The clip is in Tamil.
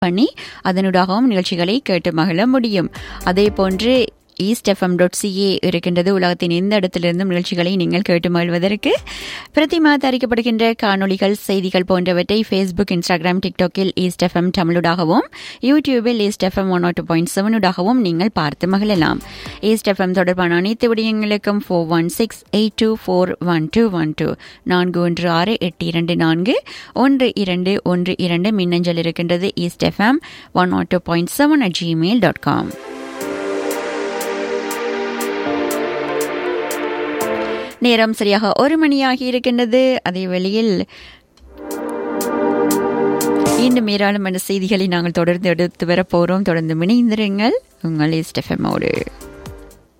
பண்ணி அதனூடாகவும் நிகழ்ச்சிகளை கேட்டு மகிழ முடியும் அதே போன்று ஈஸ்ட் எஃப்எம் டாட் சிஏ இருக்கின்றது உலகத்தின் எந்த இடத்திலிருந்தும் நிகழ்ச்சிகளை நீங்கள் கேட்டு மகிழ்வதற்கு பிரதிமா தயாரிக்கப்படுகின்ற காணொளிகள் செய்திகள் போன்றவற்றை ஃபேஸ்புக் இன்ஸ்டாகிராம் டிக்டாக்கில் ஈஸ்ட் எஃப்எம் தமிழுடாகவும் யூடியூபில் East FM one two point செவனுடாகவும் நீங்கள் பார்த்து மகிழலாம் ஈஸ்ட் எஃப்எம் தொடர்பான அனைத்து விடயங்களுக்கும் four one six eight two four one two one two நான்கு ஒன்று ஆறு எட்டு இரண்டு நான்கு ஒன்று இரண்டு ஒன்று இரண்டு மின்னஞ்சல் இருக்கின்றது East FM one two point seven at Gmail dot com நேரம் சரியாக ஒரு மணியாகி இருக்கின்றது அதே வேளையில் இன்னும் ஏராளமான செய்திகளை நாங்கள் தொடர்ந்து எடுத்து வரப்போகிறோம் தொடர்ந்து இணைந்திருங்கள் உங்கள் இஸ்டெஃபமோடு